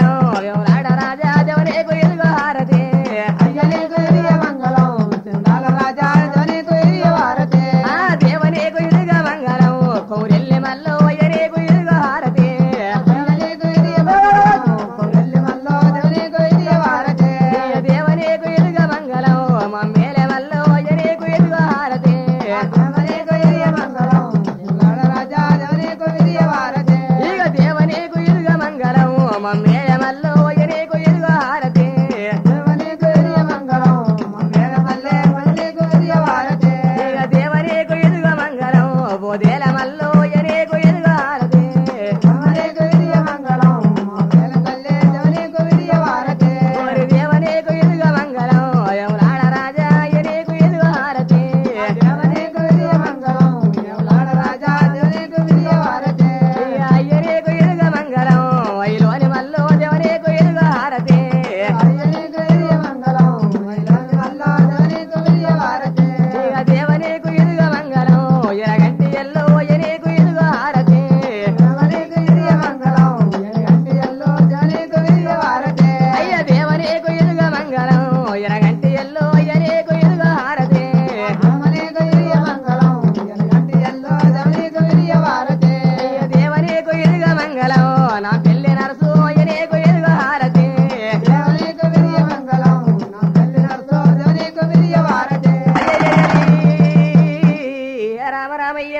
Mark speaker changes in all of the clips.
Speaker 1: మంగళం ఎవరాడ రాజా దేవనేకు ఎదుగు హారతి
Speaker 2: అయ్యనేకు ఇరియ మంగళం చందాల రాజా జనేకు ఇరియ వారతే
Speaker 1: ఆ దేవనేకు ఎదుగ మంగళం కౌరెల్లి మల్లో అయ్యనేకు ఎదుగు హారతి
Speaker 2: అయ్యనేకు ఇరియ మంగళం కొల్లెల్లి మల్లో జనేకు ఇరియ వారతే
Speaker 1: దేవనేకు ఎదుగ మంగళం మమ్మేలే మల్లో అయ్యనేకు ఎదుగు హారతి
Speaker 2: అయ్యనేకు ఇరియ మంగళం చందాల రాజా జనేకు ఇరియ వారతే
Speaker 1: ఇక దేవనేకు ఎదుగ మంగళం మమ్మేలే మల్లో అయ్యనేకు ఎదుగు హారతి
Speaker 2: దేవనేకు ఇరియ మంగళం మమ్మేల మల్లె మల్లెకు ఇరియ వారతే
Speaker 1: ఇక దేవనేకు ఎదుగ మంగళం బోదేల మల్లో అయ్యనేకు ఎదుగు హారతి
Speaker 2: దేవనేకు ఇరియ మంగళం మమ్మేల మల్లె జనేకు ఇరియ వారతే
Speaker 1: మరి దేవనేకు ఎదుగ మంగళం ఎవరాడ రాజా అయ్యనేకు ఎదుగు హారతి
Speaker 2: దేవనేకు ఇరియ మంగళం ఎవలాడ రాజా జనేకు ఇరియ వారతే
Speaker 1: ఇక అయ్యనేకు ఎదుగ మంగళం వైలోని మల్లో దేవనేకు ఎదుగు హారతి
Speaker 2: అయ్యనేకు ఇరియ మంగళం మైలాని మల్లో జనేకు ఇరియ వారతే
Speaker 1: ఇక దేవనేకు ఎదుగ మంగళం ఎరగంటి ఎల్లో అయ్యనేకు ఎదుగు హారతి
Speaker 2: దేవనేకు ఇరియ మంగళం ఎనగంటి ఎల్లో జనేకు ఇరియ వారతే
Speaker 1: అయ్య దేవనేకు ఎదుగ మంగళం ఎరగంటి ఎల్లో అయ్యనేకు ఎదుగు హారతి
Speaker 2: దేవనేకు ఇరియ మంగళం ఎనగంటి ఎల్లో జనేకు ఇరియ వారతే
Speaker 1: అయ్య దేవనేకు ఎదుగ మంగళం నా పెళ్లి నరసు అయ్యనేకు ఎదుగు హారతి
Speaker 2: దేవనేకు ఇరియ మంగళం నా తల్లి నర్సో జనేకు ఇరియ వారతే
Speaker 1: అయ్యయ్యయ్యయ్య, రామ రామయ్య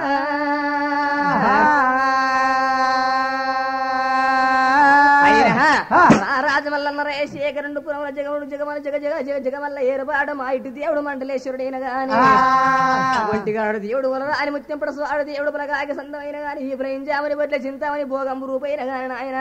Speaker 1: అయినా రాజమల్లన్న రేశేఖరుడు పురముల జగముడు జగమల జగ జగ జగ జగమల్ల ఏరుబాడ మా ఇటు దేవుడు మండలేశ్వరుడైన గాని ఒంటిగాడు దేవుడు వలన అని ముత్యంపడ స్వాడు దేవుడు బలగాక సందమైన గాని ఈ ప్రయించామని బట్ల చింతామని భోగంబు రూపైన గాని నాయన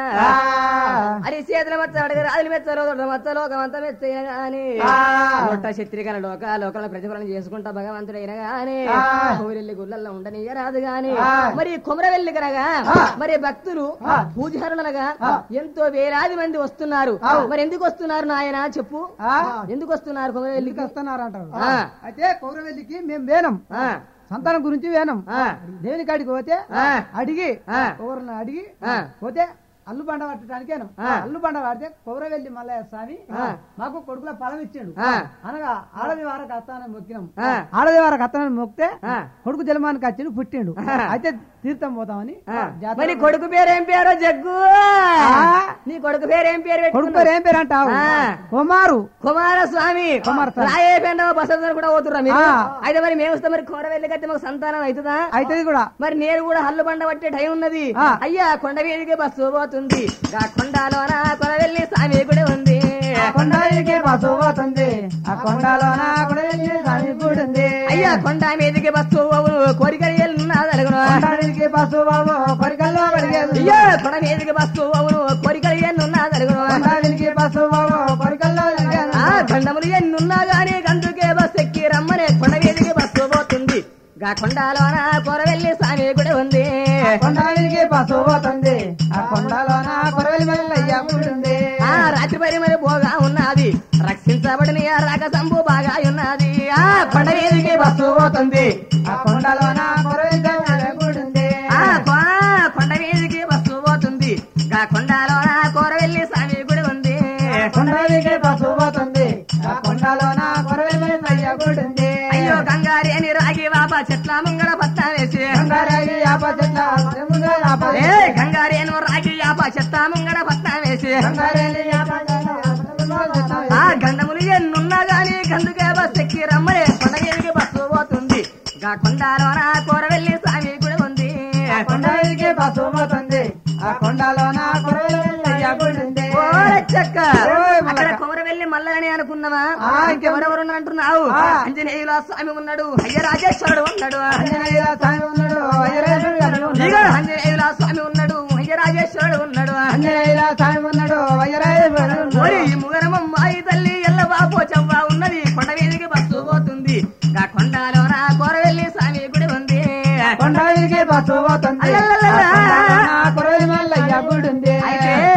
Speaker 1: అని చేతుల మచ్చ అడగ రాజులు మెచ్చలో దొడ్డ మచ్చ లోకమంతా మెచ్చైన గాని నొట్ట శత్రికల లోక లోకల ప్రతిఫలం చేసుకుంటా భగవంతుడైన గాని కోరిల్లి గుళ్ళల్లో ఉండని రాదు గాని మరి కుమరవెల్లి కనగా మరి భక్తులు పూజారులనగా ఎంతో వేలాది మంది వస్తున్నారు మరి ఎందుకు వస్తున్నారు నాయన చెప్పు ఎందుకు వస్తున్నారు కుమరవెల్లికి
Speaker 2: వస్తున్నారంటారు
Speaker 1: ఆ.
Speaker 2: అయితే కౌరవెల్లికి మేము వేనం
Speaker 1: ఆ,
Speaker 2: సంతానం గురించి వేనం
Speaker 1: ఆ.
Speaker 2: దేవుని కాడికి పోతే
Speaker 1: ఆ.
Speaker 2: అడిగి
Speaker 1: ఆ.
Speaker 2: ఎవరిని అడిగి
Speaker 1: ఆ.
Speaker 2: పోతే అల్లు బండ పట్టడానికేను
Speaker 1: ఆ.
Speaker 2: అల్లు బండ పడితే కౌరవెల్లి మల్లయ్య స్వామి
Speaker 1: ఆ.
Speaker 2: మాకు కొడుకుల ఫలం ఇచ్చాడు
Speaker 1: ఆ.
Speaker 2: అనగా ఆడది వారకు అత్తానని మొక్కినాం
Speaker 1: ఆ.
Speaker 2: ఆడది వారకు అత్తానని మొక్కితే
Speaker 1: ఆ.
Speaker 2: కొడుకు జలమానికి వచ్చిండు పుట్టిండు
Speaker 1: ఆ.
Speaker 2: అయితే తీర్థం పోతామని
Speaker 1: ఆ.
Speaker 2: జాతర-
Speaker 1: మరి కొడుకు పేరేం పేరో జగ్గు
Speaker 2: ఆ.
Speaker 1: నీ కొడుకు పేరేం పేరు
Speaker 2: కొడుకు
Speaker 1: పెట్టుకున్నావు?
Speaker 2: పేరు ఏం పేరు అంటావు
Speaker 1: ఆ.
Speaker 2: కుమారు
Speaker 1: కుమారస్వామి
Speaker 2: కుమారస్వామి.
Speaker 1: రాయే పెండ బసంతరు కూడా పోతుర్రా మీరు
Speaker 2: ఆ.
Speaker 1: అయితే మరి మేము వస్తే మరి కూర వెళ్ళి కట్టి మాకు సంతానం అవుతుందా
Speaker 2: అయితే కూడా
Speaker 1: మరి నేను కూడా హల్లు బండ పట్టే టైం ఉన్నది
Speaker 2: ఆ.
Speaker 1: అయ్యా కొండ వీధికి బస్సు పోతుంది ఆ కొండలోన కొన వెళ్ళి స్వామి కూడా ఉంది
Speaker 2: కొండకి బస్సు పోతుంది ఆ కొండలోన కొండకి స్వామి గుడి ఉంది
Speaker 1: అయ్యా కొండ మీదికి బస్సు పోవును కోరికలు ఎన్నున్నదలుగును
Speaker 2: కొండకి బస్సు బాబు కొరికల్లో పడిగేది
Speaker 1: అయ్యా కొండ మీదికి బస్సు పోవును కోరికలు ఎన్నున్నదలుగును
Speaker 2: కొండకి బస్సు బాబు కొరికల్లో పడిగేది
Speaker 1: ఆ ఖండములు ఎన్నున్నా గాని గందుకే బస్ ఎక్కి రమ్మనే కొండ వీధికి బస్సు పోతుంది గా కొండలోన కొర వెళ్ళి స్వామి కూడా ఉంది
Speaker 2: కొండకి బస్సు పోతుంది ఆ కొండలోన కొరవెల్లి మల్లయ్య గుడి ఉంది
Speaker 1: ఆ రాత్రి పరి మరి పోగా ఉన్నది రక్షించబడిన ఆ రక సంబు బాగా ఉన్నది ఆ కొండ వీధికి బస్సు పోతుంది
Speaker 2: ఆ కొండలోన కొరవెల్లి మల్లయ్య గుడి ఉంది
Speaker 1: ఆ కొ- కొండ వీధికి బస్సు పోతుంది గా కొండలోన కూర వెళ్ళి స్వామి గుడి ఉంది
Speaker 2: కొండకి బస్సు పోతుంది ఆ కొండలోన కొరవెల్లి మల్లయ్య గుడి ఉంది
Speaker 1: అయ్యో గంగారి అని రాగి వాప చెట్ల ముంగడ పత్త వేసి
Speaker 2: గంగారాగి యాప చెట్ల చెముగా యాప
Speaker 1: ఏ గంగారి అని రాగి యాప చెట్ల ముంగడ పత్త వేసి
Speaker 2: గంగారేలి యాప చెట్ల చెముగా
Speaker 1: ఆ గండములు ఎన్నున్నా గాని గందుకే బస్ ఎక్కి రమ్మని కొండ వీధికి బస్సు పోతుంది గా కొండలోన కూర వెళ్ళి స్వామి గుడి ఉంది
Speaker 2: కొండకి బస్సు పోతుంది ఆ కొండలోన కొరవెల్లి మల్లయ్య గుడి ఉంది
Speaker 1: ఓ చెక్క
Speaker 2: ఓయ్ మల్లక్క.
Speaker 1: అక్కడ కొమరవెల్లి మల్లని అనుకున్నావా
Speaker 2: ఆ,
Speaker 1: ఇంకెవరెవరు అంటున్నావు
Speaker 2: ఆ.
Speaker 1: అంజనేయుల స్వామి ఉన్నాడు అయ్య రాజేశ్వరుడు ఉన్నాడు
Speaker 2: ఆంజనేయుల స్వామి ఉన్నాడు వైరాజుడు గారు ఉన్నాడు.
Speaker 1: ఇదిగో ఆంజనేయుల స్వామి ఉన్నాడు అయ్య రాజేశ్వరుడు ఉన్నాడు
Speaker 2: ఆంజనేయుల స్వామి ఉన్నాడు వైరాజుడు గారు ఉన్నాడు.
Speaker 1: ఓరి ఈ ముగరమ్మాయి తల్లి ఎల్ల బాపో చవ్వ ఉన్నది కొండ వీధికి బస్సు పోతుంది ఆ కొండలోన కోరవెల్లి స్వామి గుడి ఉంది
Speaker 2: కొండకి బస్సు పోతుంది
Speaker 1: అల్లల్లల్ల.
Speaker 2: ఆ కొండలోన కొరవెల్లి మల్లయ్య గుడి ఉంది
Speaker 1: అయితే
Speaker 2: ఆ.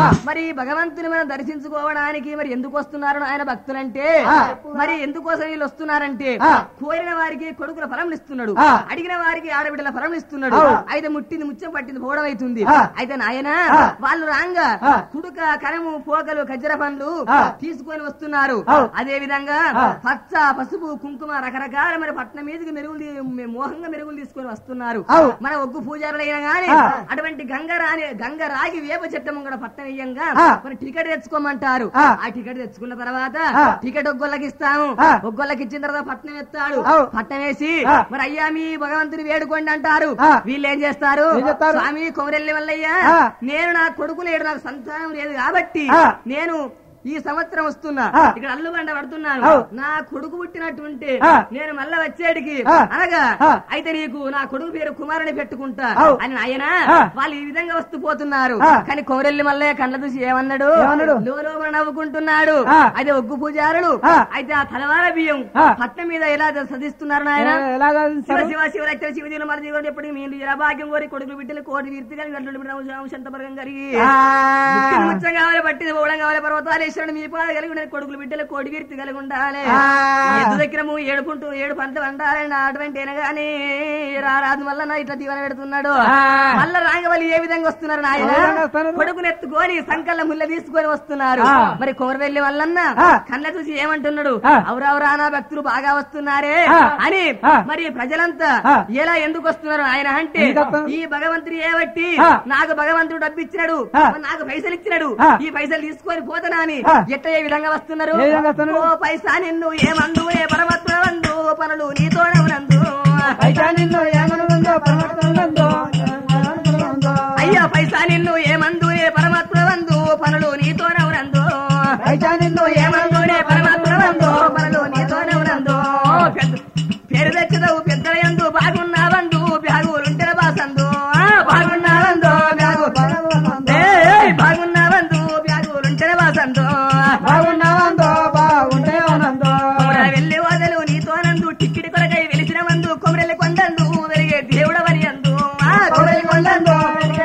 Speaker 1: మరి భగవంతుని మనం దర్శించుకోవడానికి మరి ఎందుకు వస్తున్నారు ఆయన భక్తులంటే
Speaker 2: ఆ.
Speaker 1: మరి ఎందుకోసం వీళ్ళు వస్తున్నారంటే
Speaker 2: ఆ.
Speaker 1: కోరిన వారికి కొడుకుల ఫలం ఇస్తున్నాడు
Speaker 2: ఆ.
Speaker 1: అడిగిన వారికి ఆడబిడ్డల ఫలం ఇస్తున్నాడు
Speaker 2: ఆ.
Speaker 1: అయితే ముట్టింది ముచ్చం పట్టింది పోవడం అవుతుంది
Speaker 2: ఆ.
Speaker 1: అయితే నాయన
Speaker 2: ఆ.
Speaker 1: వాళ్ళు రాంగా
Speaker 2: ఆ.
Speaker 1: కుడుక కరము పోకలు ఖజ్జర పండ్లు
Speaker 2: ఆ.
Speaker 1: తీసుకొని వస్తున్నారు
Speaker 2: ఆ.
Speaker 1: అదే విధంగా
Speaker 2: ఆ.
Speaker 1: పచ్చ పసుపు కుంకుమ రకరకాల మరి పట్నం మీదకి మెరుగులు తీ- మోహంగా మెరుగులు తీసుకొని వస్తున్నారు
Speaker 2: అవు.
Speaker 1: మన ఒగ్గు పూజారులైనా గాని
Speaker 2: ఆ.
Speaker 1: అటువంటి గంగ రాని గంగ రాగి వేప చెట్టు ముంగడ పట్టణ ఇయ్యంగా
Speaker 2: ఆ.
Speaker 1: మరి టికెట్ తెచ్చుకోమంటారు
Speaker 2: ఆ.
Speaker 1: ఆ టికెట్ తెచ్చుకున్న తర్వాత
Speaker 2: ఆ.
Speaker 1: టికెట్ ఒగ్గొల్లకి ఇస్తాము
Speaker 2: ఆ.
Speaker 1: ఒగ్గొల్లకి ఇచ్చిన తర్వాత పట్నం ఎత్తాడు
Speaker 2: అవు.
Speaker 1: పట్నం వేసి
Speaker 2: ఆ.
Speaker 1: మరి అయ్యా మీ భగవంతుని వేడుకోండి అంటారు
Speaker 2: ఆ.
Speaker 1: వీళ్ళు ఏం చేస్తారు
Speaker 2: ఏం చేస్తారు?
Speaker 1: స్వామి కొమరెల్లి వల్లయ్యా
Speaker 2: ఆ.
Speaker 1: నేను నా కొడుకు లేడు నాకు సంతానం లేదు కాబట్టి
Speaker 2: ఆ.
Speaker 1: నేను ఈ సంవత్సరం వస్తున్నా
Speaker 2: ఆ.
Speaker 1: ఇక్కడ అల్లు బండ పడుతున్నాను
Speaker 2: అవు.
Speaker 1: నా కొడుకు పుట్టినట్టుంటే
Speaker 2: ఆ.
Speaker 1: నేను మళ్ళా వచ్చేటికి
Speaker 2: ఆ.
Speaker 1: అనగా
Speaker 2: ఆ.
Speaker 1: అయితే నీకు నా కొడుకు పేరు కుమారుని పెట్టుకుంటా
Speaker 2: అవు.
Speaker 1: అని ఆయన
Speaker 2: ఆ.
Speaker 1: వాళ్ళు ఈ విధంగా వస్తూ పోతున్నారు
Speaker 2: ఆ.
Speaker 1: కానీ కోరెల్లి మల్లయ్య కళ్ళ చూసి ఏమన్నాడు
Speaker 2: ఏమన్నాడు?
Speaker 1: లోలోపల నవ్వుకుంటున్నాడు
Speaker 2: ఆ.
Speaker 1: అయితే ఒగ్గు పూజారులు
Speaker 2: ఆ.
Speaker 1: అయితే ఆ తలవార బియ్యం
Speaker 2: ఆ.
Speaker 1: పట్నం మీద ఎలా సదిస్తున్నారు నాయన
Speaker 2: ఎలా
Speaker 1: శివ
Speaker 2: సాధిస్తారు?
Speaker 1: శివ శివరక్షణ శివజీవుల మరి జీవుడు ఎప్పటికీ మీరు ఇలా భాగ్యం కోరి కొడుకులు బిడ్డలు కోటి వీర్తి కలిగి గడ్డలు శంతపరగం కలిగి
Speaker 2: ఆ.
Speaker 1: ముట్టిన ముచ్చం కావాలి పట్టింది పోవడం కావాలి పర్వతాలేశ్వరుడు మీ పాద కలిగి ఉన్నది కొడుకులు బిడ్డలు కోటి వీర్తి కలిగి ఉండాలి
Speaker 2: ఆ.
Speaker 1: ఎద్దు దగ్గరము ఏడుకుంటూ ఏడు పంటలు వండాలని అటువంటి గాని రారాదు మళ్ళా నా ఇట్లా దీవెన పెడుతున్నాడు
Speaker 2: ఆ.
Speaker 1: మళ్ళా రాంగవల్లి ఏ విధంగా వస్తున్నారు
Speaker 2: ఏ విధంగా
Speaker 1: నాయన
Speaker 2: వస్తున్నారు?
Speaker 1: కొడుకుని ఎత్తుకొని సంకల్ల ముళ్ళ తీసుకొని వస్తున్నారు
Speaker 2: ఆ.
Speaker 1: మరి కోరవెల్లి వల్లన్న
Speaker 2: ఆ.
Speaker 1: కళ్ళ చూసి ఏమంటున్నాడు
Speaker 2: ఆ.
Speaker 1: అవురవురా నా భక్తులు బాగా వస్తున్నారే
Speaker 2: ఆ.
Speaker 1: అని
Speaker 2: ఆ.
Speaker 1: మరి ప్రజలంతా
Speaker 2: ఆ.
Speaker 1: ఎలా ఎందుకు వస్తున్నారు ఆయన అంటే
Speaker 2: ఎందుకు వస్తున్నారు?
Speaker 1: ఈ భగవంతుడు ఏబట్టి
Speaker 2: ఆ.
Speaker 1: నాకు భగవంతుడు డబ్బు ఇచ్చినాడు
Speaker 2: ఆ.
Speaker 1: మరి నాకు పైసలు ఇచ్చినాడు
Speaker 2: ఆ.
Speaker 1: ఈ పైసలు తీసుకొని పోతానా అని
Speaker 2: ఆ.
Speaker 1: ఎట్ట ఏ విధంగా వస్తున్నారు
Speaker 2: ఏ విధంగా వస్తున్నారు?
Speaker 1: ఓ పైసా నిన్ను ఏమందు ఏ పరమాత్మ వందు పనులు నీతోనవునందు
Speaker 2: పైసా నిన్ను ఏమనుందో పరమాత్మనుందో, ఏమనుందో.
Speaker 1: అయ్యా పైసా నిన్ను ఏమందు ఏ పరమాత్మ వందు పనులు నీతోనవునందు
Speaker 2: పైసా నిన్ను
Speaker 1: ఏమందు ఏ పరమాత్మ వందు పనులు నీతోనవునందు పెద్ద- పేరు తెచ్చదవు పెద్దలయందు బాగున్నావందు బ్యాగులుంటే బాసందు ఆ, బాగున్నావందు బ్యాగు
Speaker 2: ఏమనుందో.
Speaker 1: ఏయ్, బాగున్నావందు బ్యాగులుంటే బాసందు
Speaker 2: బాగున్నావందో బాగుండేవనందో
Speaker 1: కొమర వెళ్ళి వదలు నీతోనందు టిక్కిడి కొరకై వెలిసిన వందు కొమరెల్లి కొండందు వెలిగే దేవుడవని అందు ఆ, కొమరెల్లి కొండందు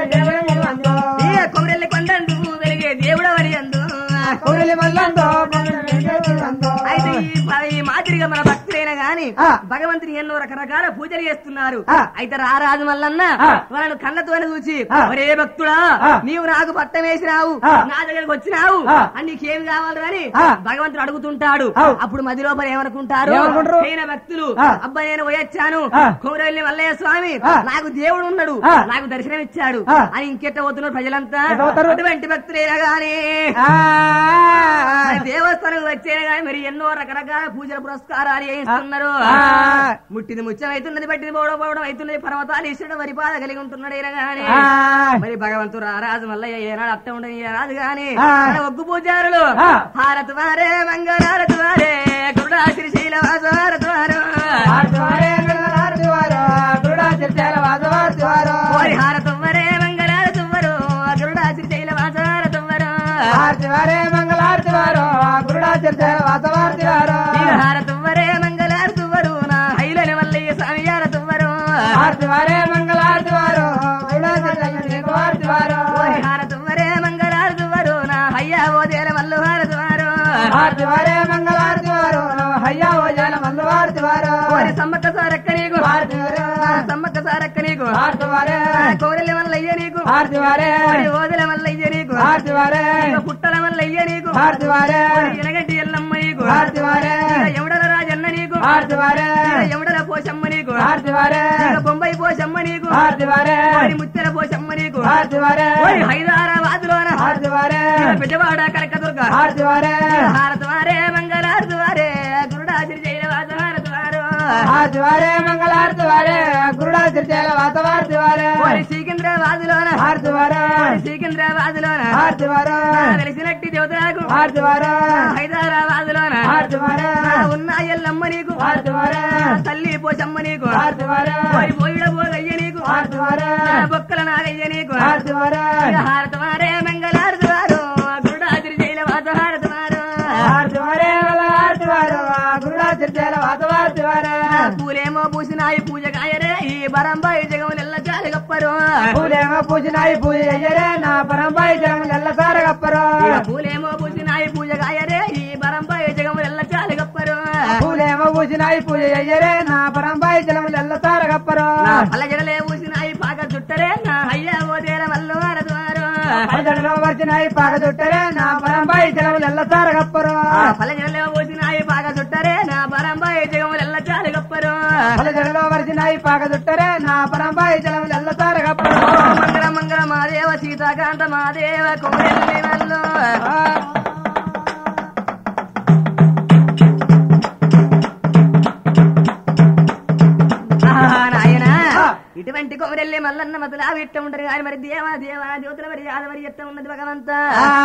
Speaker 1: ఏ కొమరెల్లి కొండందు వెలిగే దేవుడవని అందు
Speaker 2: కొరలి మల్లందో కొరలి
Speaker 1: అయితే ఈ ప- ఈ మాదిరిగా మన భక్తులైన గాని
Speaker 2: ఆ.
Speaker 1: భగవంతుని ఎన్నో రకరకాల పూజలు చేస్తున్నారు
Speaker 2: ఆ.
Speaker 1: అయితే రారాజు మల్లన్న
Speaker 2: ఆ.
Speaker 1: వాళ్ళను కళ్ళతోనే చూసి
Speaker 2: ఆ.
Speaker 1: ఒరే భక్తుడా
Speaker 2: ఆ.
Speaker 1: నీవు నాకు పట్టం వేసినావు
Speaker 2: ఆ.
Speaker 1: నా దగ్గరకు వచ్చినావు
Speaker 2: ఆ.
Speaker 1: అని నీకేం కావాలి అని
Speaker 2: ఆ.
Speaker 1: భగవంతుడు అడుగుతుంటాడు
Speaker 2: అవు.
Speaker 1: అప్పుడు మది లోపల ఏమనుకుంటారు
Speaker 2: ఏమనుకుంటారు?
Speaker 1: అయిన భక్తులు
Speaker 2: ఆ.
Speaker 1: అబ్బా నేను పోయొచ్చాను
Speaker 2: ఆ.
Speaker 1: కోమరవెల్లి మల్లయ్య స్వామి
Speaker 2: ఆ.
Speaker 1: నాకు దేవుడు ఉన్నాడు
Speaker 2: ఆ.
Speaker 1: నాకు దర్శనం ఇచ్చాడు
Speaker 2: ఆ.
Speaker 1: అని ఇంకెట్ట పోతున్నారు ప్రజలంతా
Speaker 2: ఎట్ట పోతారు?
Speaker 1: అటువంటి భక్తులైనా గానీ మరి దేవస్థానం వచ్చేనే కానీ మరి ఎన్నో రకరకాల పూజల పురస్కారాలు చేయిస్తున్నారు
Speaker 2: ఆ.
Speaker 1: ముట్టింది ముచ్చం అవుతున్నది పట్టింది పోవడం పోవడం అవుతున్నది పర్వతాలు ఇష్టం వరిపాద కలిగి ఉంటున్నాడు అయినా గాని
Speaker 2: ఆ.
Speaker 1: మరి భగవంతుడు రారాజు మల్లయ్య ఏనాడు అట్ట ఉండని రాదు గాని
Speaker 2: ఆ.
Speaker 1: మన ఒగ్గు పూజారులు
Speaker 2: ఆ.
Speaker 1: భారత్ వారే మంగళారత్ వారే గురుడా శ్రీశైల వాసు భారత్ వారు ఓరి హారతం వరే మంగళారత్ వరు గురుడా శ్రీశైల వాసు భారత్ వరు హారతం వరే మంగళారత్ వరు నా హైలని మల్లయ్య స్వామి హారతం వరు ఓరి హారతం వరే మంగళారత్ వరు నా హయ్యా ఓదేల మల్లు హారత్ వారు ఓరి సమ్మక్క సారక్క నీకు సమ్మక్క సారక్క నీకు కోరెల మల్లయ్య నీకు ఓరి ఓదెల మల్లయ్య నీకు ఇక పుట్టల మల్లయ్య నీకు ఓరి ఎనగంటి ఎల్లమ్మ నీకు ఇక ఎవడల రాజన్న నీకు ఇక ఎవడల పోషమ్మ నీకు ఇక బొంబాయి పోషమ్మ నీకు ఓరి ముత్తెల పోషమ్మ నీకు ఓరి హైదరాబాద్లోన ఇక పెద్దవాడ కనకదుర్గ హారత వారే మంగళారతి వారే గురుడా శ్రీ జైలవాస హారత వారు
Speaker 2: వారే మంగళారతి వారే గురుడా తిరుచేల వాతవార్తి వారే
Speaker 1: ఓరి సికింద్రాబాద్లోన
Speaker 2: హారతి వారే
Speaker 1: ఓరి సికింద్రాబాద్లోన
Speaker 2: హారతి వారే
Speaker 1: వెలిసినట్టి దేవతలకు
Speaker 2: హారతి వారే
Speaker 1: హైదరాబాద్లోన
Speaker 2: హారతి వారే
Speaker 1: ఉన్న ఎల్లమ్మ నీకు
Speaker 2: హారతి వారే
Speaker 1: తల్లి పోచమ్మ నీకు
Speaker 2: హారతి వారే
Speaker 1: ఓరి పోయిడ పోగయ్య నీకు
Speaker 2: హారతి వారే
Speaker 1: బొక్కల నాగయ్య నీకు
Speaker 2: హారతి వారే
Speaker 1: హారత వారే మంగళారతి వారు గురుడాద్రి జైల వాత హారత వారు
Speaker 2: హారతి వారే హారతి వారు గురుడా తిరుచేల వాతవార్తి వారే
Speaker 1: పూలేమో పూసినాయి పూజ కాయరే ఈ బరంబాయి జగములెల్ల జాలి గప్పరు
Speaker 2: పూలేమో పూజినాయి పూజ అయ్యరే నా పరంపై జనం ఎల్లసారగప్ప గప్పరు
Speaker 1: ఇక పూలేమో పూసినాయి పూజ కాయరే ఈ బరంపై జగము ఎల్ల చాలు గప్పరు
Speaker 2: పూలేమో పూసినాయి పూజ అయ్యరే నా పరంబాయి జలములు ఎల్లతార గప్పరు
Speaker 1: నా పల్ల జడలే పూసినాయి పాక చుట్టరే నా అయ్యా ఓదేర మల్లు వారద్వారు
Speaker 2: పదడలో వచ్చినాయి పాక చుట్టరే నా పరంబాయి జలములు ఎల్లతార గప్పరు
Speaker 1: పల్ల జడలే పూసినాయి పాక చుట్టరే నా బరంపై జగము ఎల్ల చాలు గప్పరు
Speaker 2: పదడలో వచ్చినాయి పాక చుట్టరే నా పరంబాయి జలములు ఎల్లతార గప్పరు
Speaker 1: మంగళ మంగళ మాదేవ సీతాకాంత మాదేవ కోరెల్లి వల్లు ఆ, నాయనా ఇటువంటి కొమరెల్లి మల్లన్న మతులా ఇట్ట ఉంటారు కానీ మరి దేవా దేవా జ్యోతుల మరి యాదవరి ఎట్ట ఉన్నది భగవంత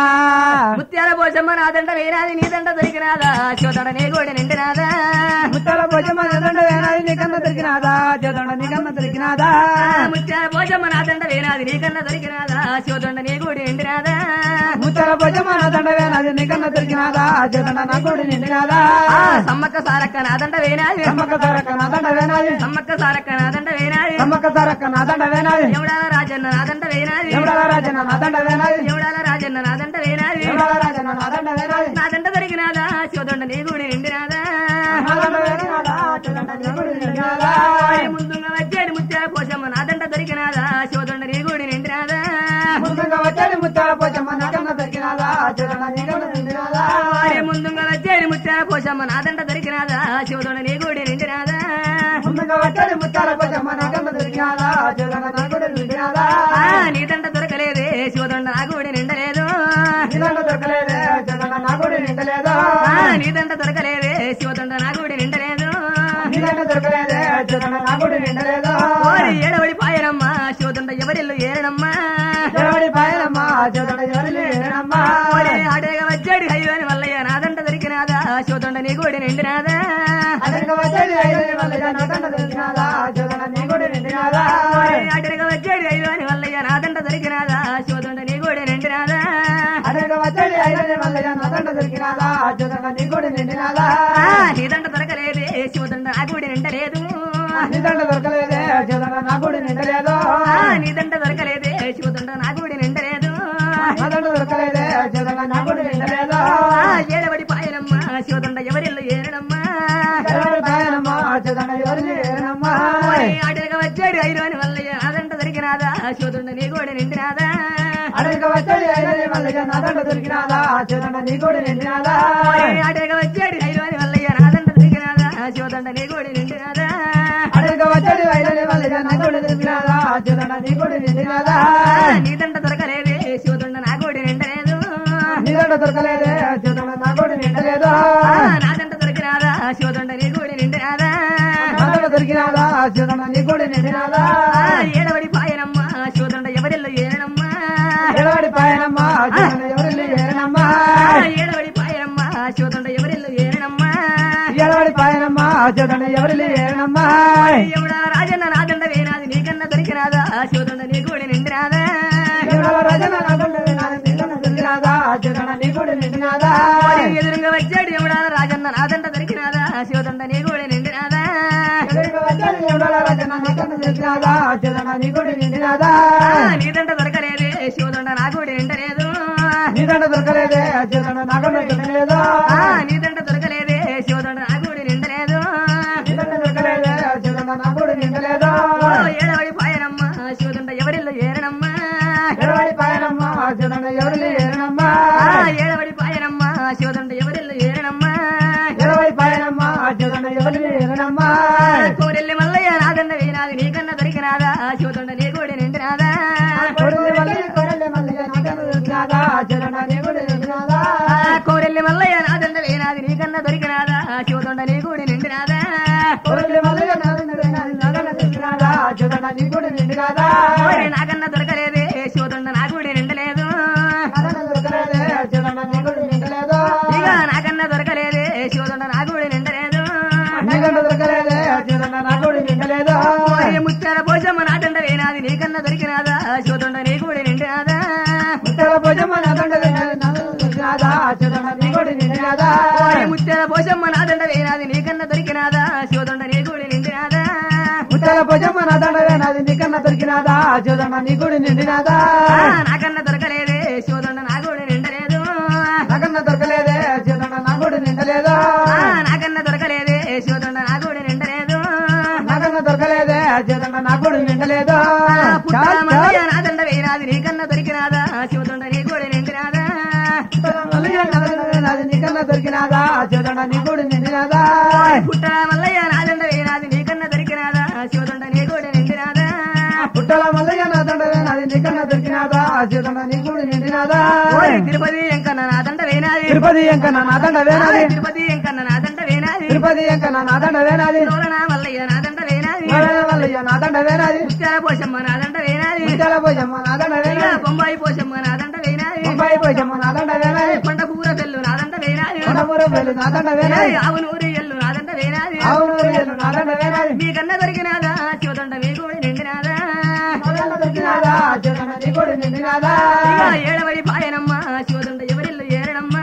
Speaker 1: ముత్యాల పోచమ్మ నాదంట వేరాది నీదంట దొరికినాదా చోదడ నీ గోడి నిండినాదా
Speaker 2: ముత్తల భుజమ జదండ వేనాది నీకన్న దొరికినాదా జదండ నీకన్న దొరికినాదా
Speaker 1: ముత్యాల పోచమ్మ నాదంట వేరాది నీకన్నా దొరికినాదా చోదండ నీ గోడి నిండినాదా
Speaker 2: ముత్తల భుజమ దండ వేనాది నీకన్న దొరికినాదా జదండ నా గుడి నిండినాదా
Speaker 1: ఆ, సమ్మక్క సారక్క నాదంట వేనాది
Speaker 2: సమ్మక్క సారక్క నా దండ వేనాది
Speaker 1: సమ్మక్క సారక్క నాదంట వేనాది
Speaker 2: సమ్మక్క సారక్క నా దండ వేనాది
Speaker 1: ఎవడాల రాజన్న నాదంట వేనాది
Speaker 2: ఎవడాల రాజన్న నా దండ వేనాది
Speaker 1: ఎవడాల రాజన్న నాదంట వేనాది
Speaker 2: ఎవడాల రాజన్న నా దండ వేనాది
Speaker 1: నాదంట దొరికినాదా చోదండ నీ గోడి నిండినాదా
Speaker 2: నా దండ వేనాదా జదండ నీ గుడి నిండినాదా
Speaker 1: ఓయ్ ముందుగా వచ్చాడు ముత్యాల పోచమ్మ నాదంట దొరికినాదా చోదండ నీ గోడి నిండినాదా
Speaker 2: ముందుగా వచ్చాడు ముత్తాల పోచమ్మ నాకన్న దొరికినాదా జదండ నీకన్న నిండినాదా
Speaker 1: ఓయ్ ముందుగా వచ్చాడు ముత్యాల పోచమ్మ నాదంట దొరికినాదా చోదండ నీ గోడి నిండినాదా
Speaker 2: ముందుగా వచ్చాడు ముత్తాల పోచమ్మ నాకన్న దొరికినాదా జదండ నా గుడి నిండినాదా
Speaker 1: ఆ, నీదంట దొరకలేదే శివదండ నా గూడి నిండలేదు
Speaker 2: నీదండ దొరకలేదే జదండ నా గుడి నిండలేదు
Speaker 1: ఆ, నీదంట దొరకలేదే శివదండ నా గూడి నిండలేదు
Speaker 2: నీదండ దొరకలేదే జదండ నా గుడి నిండలేదు
Speaker 1: ఓరి ఏడవడి పాయనమ్మ శివదండ ఎవరిల్లు ఏరడమ్మా
Speaker 2: ఎవడి పాయనమ్మా జదండ ఎవరిని ఏనమ్మా
Speaker 1: ఓరి ఆటేగా వచ్చాడు హైవేని వల్లయ్య నాదంట దొరికినాదా శివదండ నీ గూడి నిండినాదా
Speaker 2: అతనికి వచ్చేది ఐదు వల్ల నాకండ దొరికినాదా జదండ నీ గుడి నిండినాదా
Speaker 1: ఓరి ఆటేగా వచ్చాడు హైవేని వల్లయ్య నాదంట దొరికినాదా శివదండ నీ గూడి నిండినాదా
Speaker 2: అతనికి వచ్చేది ఐదు వల్ల నాకండ దొరికినాదా జదండ నీ గుడి నిండినాదా
Speaker 1: ఆ, నీదంట దొరకలేదే శివదండ నా గూడి నిండలేదు
Speaker 2: నీదండ దొరకలేదే జదండ నా గుడి నిండలేదు
Speaker 1: ఆ, నీదంట దొరకలేదే శివదండ నా గూడి నిండలేదు
Speaker 2: నాదండ దొరకలేదే జదండ నా గుడి నిండలేదు
Speaker 1: ఆ, ఏడవడి పాయనమ్మ శివదండ ఎవరిల్లు ఏరడమ్మా
Speaker 2: ఎవడి పాయనమ్మా జదండ ఎవరిని ఏనమ్మా
Speaker 1: ఓయ్ ఆటగా వచ్చాడు ఐరోని వల్లయ్య అదంట దొరికినాదా శివదండ నీ గోడ నిండినాదా
Speaker 2: అతనికి వచ్చేది ఐదు వల్ల నాదండ దొరికినాదా జదండ నీ గుడి నిండినాదా
Speaker 1: ఓయ్ ఆటగా వచ్చాడు ఐరోని వల్లయ్య నాదంట దొరికినాదా శివదండ నీ గోడ నిండినాదా
Speaker 2: అతనికి వచ్చేది ఐదు వల్ల నా గుడి దొరికినాదా జదండ నీ గుడి నిండినాదా
Speaker 1: ఆ, నీదంట దొరకలేదే శివదండ నా గోడి నిండలేదు
Speaker 2: నీదండ దొరకలేదే జదండ నా గుడి నిండలేదు
Speaker 1: ఆ, నాదంట దొరికినాదా శివదండ నీ గోడి నిండినాదా
Speaker 2: నాదండ దొరికినాదా జదండ నీ గుడి నిండినాదా
Speaker 1: ఆ, ఏడవడి పాయనమ్మ శివదండ ఎవరిల్లు ఏరడమ్మా
Speaker 2: ఎవడి పాయనమ్మా జదండ ఎవరిని ఏనమ్మా
Speaker 1: ఆ, ఏడవడి పాయనమ్మ శివదండ ఎవరిల్లు ఏరడమ్మా
Speaker 2: ఎవడి పాయనమ్మా జదండ ఎవరిని ఏనమ్మా
Speaker 1: ఎవడా రాజన్న నాదండ వేనాది నీకన్నా దొరికినాదా శివదండ నీ గూడి నిండినాదా
Speaker 2: ఎవడ రజన నాదండ నాదండ నీదండ దొరికినాదా జదండ నీ గుడి నిండినాదా
Speaker 1: ఓరి ఎదురుగా వచ్చాడు ఎవడా రాజన్న నాదండ దొరికినాదా శివదండ నీ గూడి నిండినాదా
Speaker 2: ఎదురుగా వచ్చాడు ఎవడ రజన నాదండ దొరికినాదా జదండ నీ గుడి నిండినాదా
Speaker 1: ఆ, నీదంట దొరకలేదే శివదండ నా గూడి నిండలేదు
Speaker 2: నీదండ దొరకలేదే జదండ నాకండ దొరకలేదు
Speaker 1: ఆ, నీదంట దొరకలేదే శివదండ నా గూడి నిండలేదు
Speaker 2: నీదండ దొరకలేదే జదండ నా గుడి నిండలేదు
Speaker 1: ఓ ఏడవడి పాయనమ్మ శివదండ ఎవరిల్లు ఏరడమ్మా
Speaker 2: ఎవడి పాయనమ్మా జదండ ఎవరిని ఏనమ్మా
Speaker 1: ఆ, ఏడవడి పాయనమ్మ శివదండ ఎవరిల్లు ఏరడమ్మా
Speaker 2: ఎవడి పాయనమ్మా జదండ ఎవరిని ఏనమ్మా
Speaker 1: కోరెల్లి మల్లయ్య నాదండ వేనాది నీకన్నా దొరికినాదా శివదండ నీ గూడి నిండినాదా
Speaker 2: కొడుకు మళ్ళీ కొరలే మళ్ళీ నాకండ దొరికినాదా జదండ నీ గుడి నిండినాదా
Speaker 1: ఆ, కోరెల్లి మల్లయ్య నాదండ వేనాది నీకన్నా దొరికినాదా శివదండ నీ గూడి నిండినాదా
Speaker 2: కొడుకు మళ్ళీ నాకండ నాకండ దొరికినాదా జదండ నీ గుడి నిండినాదా
Speaker 1: ఓరి నాకన్నా దొరకలేదే శివదండ నా గూడి నిండలేదు
Speaker 2: నాకండ దొరకలేదే జదండ నీ గుడి నిండలేదు
Speaker 1: ఇక నాకన్నా దొరకలేదే శివదండ నా గూడి నిండలేదు
Speaker 2: నీకండ దొరకలేదే జదండ నా గుడి నిండలేదు
Speaker 1: ఓరి ముత్యాల పోచమ్మ నాదండ వేనాది నీకన్నా దొరికినాదా శివదండ నీ గూడి నిండినాదా
Speaker 2: ముత్తల భుజమ్మ నాకండ దొరికినాదా జదండ నీ గుడి నిండినాదా
Speaker 1: ఓరి ముత్యాల పోచమ్మ నాదండ వేనాది నీకన్నా దొరికినాదా శివదండ నీ గూడి నిండినాదా
Speaker 2: ముత్తల భుజమ్మ నాదండ నాది నీకన్నా దొరికినాదా జదండ నీ గుడి నిండినాదా
Speaker 1: ఆ, నాకన్నా దొరకలేదే శివదండ నా గూడి నిండలేదు
Speaker 2: నీకన్నా దొరికినాదా చదన నీ గుడి నిండినాదా
Speaker 1: పుట్టల మల్లయ్య నాదండ వేనాది నీకన్నా దొరికినాదా శివదండ నీ కూడా నిండినాదా
Speaker 2: పుట్టల మల్లయ్య నా దండ వేనాది నీకన్నా దొరికినాదా చదన నీ గుడి నిండినాదా
Speaker 1: ఓయ్ తిరుపతి ఎంకన్న నాదండ వేనాది
Speaker 2: తిరుపతి ఎంకన్నా నా దండ వేనాది
Speaker 1: తిరుపతి ఎంకన్న నాదండ వేనాది
Speaker 2: తిరుపతి ఎంకన్నా నా దండ వేనాది
Speaker 1: లోలన మల్లయ్య నాదండ వేనాది
Speaker 2: మల్లయ్య మల్లయ్య నా దండ వేనాది
Speaker 1: ముత్యాల పోషమ్మ నాదండ వేనాది
Speaker 2: ముత్యాల పోజమ్మ నా దండ
Speaker 1: ఇక
Speaker 2: వేనాది
Speaker 1: బొంబాయి పోషమ్మ నాదండ వేనాది
Speaker 2: బొంబాయి పోజమ్మ నా దండ వేనాది
Speaker 1: కొండ కూర పెళ్ళు నాదండ వేనాది
Speaker 2: కొండమూర వేలు నా దండ వేనాది
Speaker 1: ఏయ్, ఆవు నూరి ఎల్లు నాదండ వేనాది
Speaker 2: అవును వేలు నా దండ వేనాది
Speaker 1: మీకన్నా దొరికినాదా శివదండ మీ కూడా నిండినాదా
Speaker 2: నా దండ దొరికినాదా చదన నీ గుడి నిండినాదా
Speaker 1: ఇక ఏడవడి పాయనమ్మ శివదండ ఎవరిల్లు ఏరడమ్మా